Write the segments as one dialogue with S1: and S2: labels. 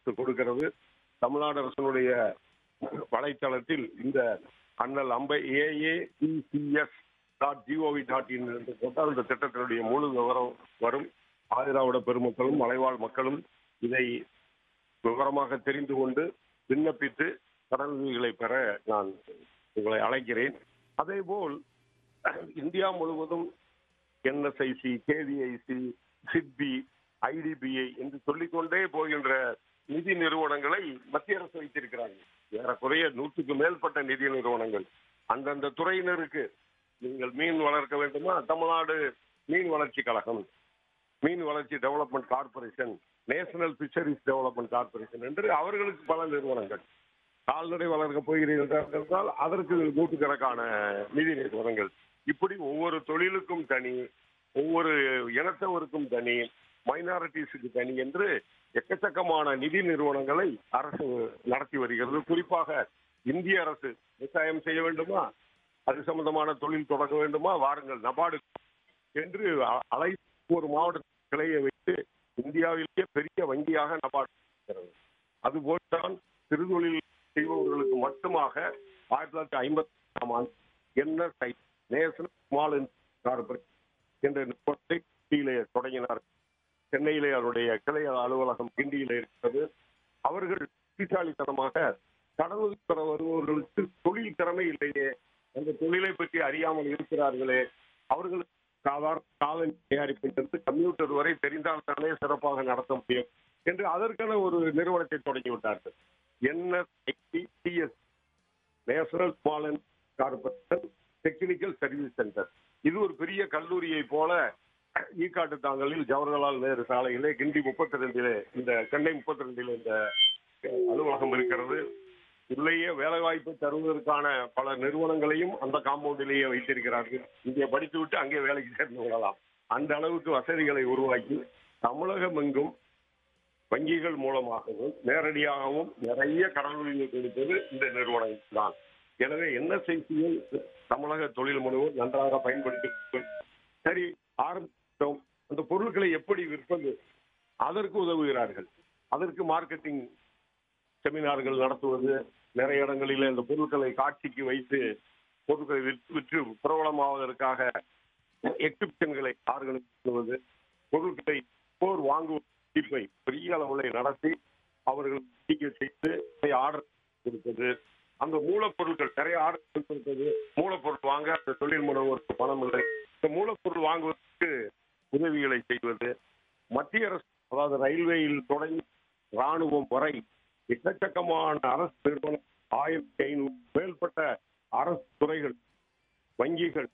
S1: அரசு கொடுக்கிறது தமிழ்நாடு அரசனுடைய வலைத்தளத்தில் இந்த அண்ணல் அம்பை AABCS dot gov dot in என்று போட்டால் இந்த திட்டத்தினுடைய முழு விவரம் வரும் ஆதிராவிட பெருமக்களும் மலைவாழ் மக்களும் இதை விவரமாக தெரிந்து கொண்டு விண்ணப்பித்து கடனுதவிகளை பெற நான் உங்களை அழைக்கிறேன் அதேபோல் இந்தியா முழுவதும் என்எஸ்ஐசி கேவிஐசி சிட்பி ஐடிபிஐ என்று சொல்லிக்கொண்டே போகின்ற நிதி நிறுவனங்களை மத்திய அரசு வைத்திருக்கிறாங்க ஏறக்குறைய நூற்றுக்கு மேற்பட்ட நிதி நிறுவனங்கள் அந்தந்த துறையினருக்கு நீங்கள் மீன் வளர்க்க வேண்டுமா தமிழ்நாடு மீன் வளர்ச்சி கழகம் மீன் வளர்ச்சி development corporation national fisheries development corporation என்று அவர்களுக்கு பல நிறுவனங்கள் கால்நடை வளர்க்க போகிறீர்கள் என்றால் அதற்கு நூற்றுக்கணக்கான நிதி நிறுவனங்கள் இப்படி ஒவ்வொரு தொழிலுக்கும் தனி ஒவ்வொரு இனத்தவருக்கும் தனி மைனாரிட்டிஸுக்கு தனி என்று எக்கச்சக்கமான நிதி நிறுவனங்களை அரசு நடத்தி வருகிறது குறிப்பாக இந்திய அரசு விவசாயம் செய்ய வேண்டுமா அது சம்பந்தமான தொழில் தொடங்க வேண்டுமா வாருங்கள் நபார்டு என்று அ- அலை ஒரு மாவட்ட கிளையை வைத்து இந்தியாவிலேயே பெரிய வங்கியாக நபார்டு இருக்கிறது அதுபோல்தான் சிறுதொழில் செய்பவர்களுக்கு மட்டுமாக ஆயிரத்தி தொள்ளாயிரத்தி ஐம்பத்தி ஆண்டு என்எஸ்ஐ நேஷனல் ஸ்மால் கார்பரேட் என்ற நிறுவனத்தை கிண்டியிலே தொடங்கினார் சென்னையிலே அவருடைய கிளை அலுவலகம் கிண்டியிலே இருக்கிறது அவர்கள் புத்திசாலித்தனமாக கடவுள் பெற வருபவர்களுக்கு தொழில் திறமை இல்லையே அந்த தொழிலை பற்றி அறியாமல் இருக்கிறார்களே அவர்களுக்கு சாதாரண காலனி தயாரிப்பிலிருந்து கம்ப்யூட்டர் வரை தெரிந்தால் தானே சிறப்பாக நடத்த முடியும் என்று அதற்கான ஒரு நிறுவனத்தை தொடங்கி விட்டார்கள் NSIDS national small and corporation technical service centre இது ஒரு பெரிய கல்லூரியை போல ஈக்காட்டு தாங்கலில் ஜவஹர்லால் நேரு சாலையிலே கிண்டி முப்பத்தி ரெண்டிலே இந்த சென்னை முப்பத்தி ரெண்டிலே இந்த அஹ், அலுவலகம் இருக்கிறது உள்ளேயே வேலை வாய்ப்பு தருவதற்கான பல நிறுவனங்களையும் அந்த காம்பவுண்டிலேயே வைத்திருக்கிறார்கள் இங்கே படித்துவிட்டு அங்கே வேலைக்கு சேர்ந்து கொள்ளலாம் அந்த அளவுக்கு வசதிகளை உருவாக்கி தமிழகம் எங்கும் வங்கிகள் மூலமாகவும் நேரடியாகவும் நிறைய கடனுதவி கொடுப்பது இந்த நிறுவனம் தான் எனவே என்ன செய்தியில் தமிழக தொழில் முனைவோர் நன்றாக பயன்படுத்தி சரி ஆரம்பித்தோம் அந்த பொருட்களை எப்படி விற்பது அதற்கு உதவுகிறார்கள் அதற்கு மார்க்கெட்டிங் செமினார்கள் நடத்துவது நிறைய இடங்களில் இந்த பொருட்களை காட்சிக்கு வைத்து பொருட்களை விற்று விற்று பிரபலமாவதற்காக எக்ஸிபிஷன்களை ஆர்கனைஸ் பொருட்களை போர் வாங்குவதை பெரிய அளவில் நடத்தி அவர்கள் டிக்கெ செய்து ஆர்டர் கொடுத்தது அந்த மூலப்பொருட்கள் நிறைய ஆர்டர் கொடுத்தது மூலப்பொருள் வாங்க அந்த தொழில் முனைவோருக்கு பணம் இல்லை இந்த மூலப்பொருள் வாங்குவதற்கு உதவிகளை செய்வது மத்திய அரசு அதாவது ரயில்வேயில் தொடங்கி ராணுவம் வரை எக்கச்சக்கமான அரசு நிறுவனம் ஆயிரத்தி ஐநூறு மேற்பட்ட அரசு துறைகள் வங்கிகள்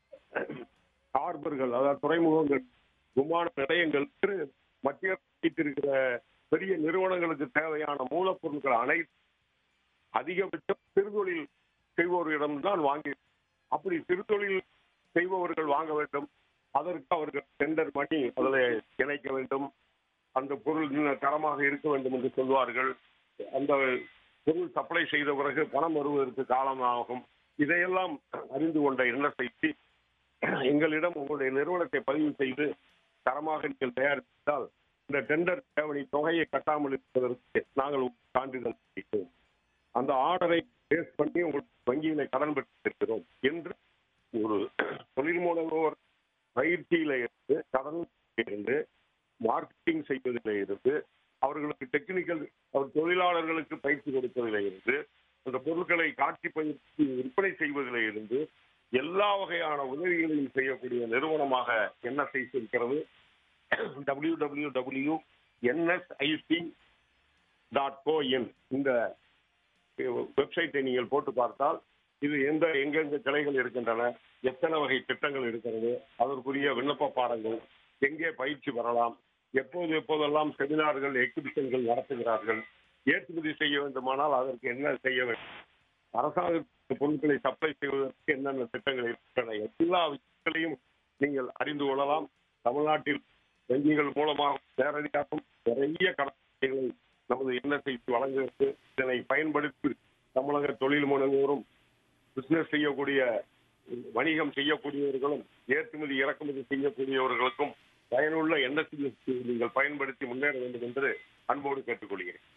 S1: ஹார்பர்கள் அதாவது துறைமுகங்கள் விமான நிலையங்கள் என்று மத்திய அரசு வைத்திருக்கிற பெரிய நிறுவனங்களுக்கு தேவையான மூலப்பொருட்கள் அனைத்து அதிகபட்சம் சிறுதொழில் செய்பவர்களிடம்தான் வாங்கி அப்படி சிறுதொழில் செய்பவர்கள் வாங்க வேண்டும் அதற்கு அவர்கள் டெண்டர் பண்ணி அதில் இணைக்க வேண்டும் அந்த பொருள் இன்னும் தரமாக இருக்க வேண்டும் என்று சொல்வார்கள் அந்த பொருள் சப்ளை செய்த பிறகு பணம் வருவதற்கு காலம் ஆகும் இதையெல்லாம் அறிந்து கொண்ட என்ன செய்தி எங்களிடம் உங்களுடைய நிறுவனத்தை பதிவு செய்து தரமாக நீங்கள் தயாரித்தால் இந்த டெண்டர் தேவணி தொகையை கட்டாமல் இருப்பதற்கு நாங்கள் உங்களுக்கு சான்றிதழ் அளிக்கிறோம் அந்த ஆர்டரை பேஸ் பண்ணி உங்களுக்கு வங்கியில கடன் பெற்றிருக்கிறோம் என்று ஒரு தொழில் முனைவோர் பயிற்சியில இருந்து கடன் இருந்து மார்க்கெட்டிங் செய்வதில் இருந்து அவர்களுக்கு டெக்னிக்கல் அவர் தொழிலாளர்களுக்கு பயிற்சி கொடுப்பதில் இருந்து அந்த பொருட்களை காட்சி பயிற்சி விற்பனை செய்வதில் இருந்து எல்லா வகையான உதவிகளையும் செய்யக்கூடிய நிறுவனமாக என்எஸ்ஐ இருக்கிறது W W W NSIC dot co in இந்த வெப்சைட்டை நீங்கள் போட்டு பார்த்தால் இது எந்த எங்கெங்க கிளைகள் இருக்கின்றன எத்தனை வகை திட்டங்கள் இருக்கிறது அதற்குரிய விண்ணப்ப பாடங்கள் எங்கே பயிற்சி பெறலாம் எப்போது எப்போதெல்லாம் செமினார்கள் எக்ஸிபிஷன்கள் நடத்துகிறார்கள் ஏற்றுமதி செய்ய வேண்டுமானால் அதற்கு என்ன செய்ய வேண்டும் அரசாங்க பொருட்களை சப்ளை செய்வதற்கு என்னென்ன திட்டங்கள் இருக்கின்றன எல்லா விஷயங்களையும் நீங்கள் அறிந்து கொள்ளலாம் தமிழ்நாட்டில் வங்கிகள் மூலமாக நேரடியாகவும் நிறைய கடற்கரைகளை நமது எண்ணத்தை வழங்குகிறது இதனை பயன்படுத்தி தமிழக தொழில் முனைவோரும் பிசினஸ் செய்யக்கூடிய வணிகம் செய்யக்கூடியவர்களும் ஏற்றுமதி இறக்குமதி செய்யக்கூடியவர்களுக்கும் பயனுள்ள எண்ணத்தை நீங்கள் பயன்படுத்தி முன்னேற வேண்டும் என்று அன்போடு கேட்டுக்கொள்கிறேன்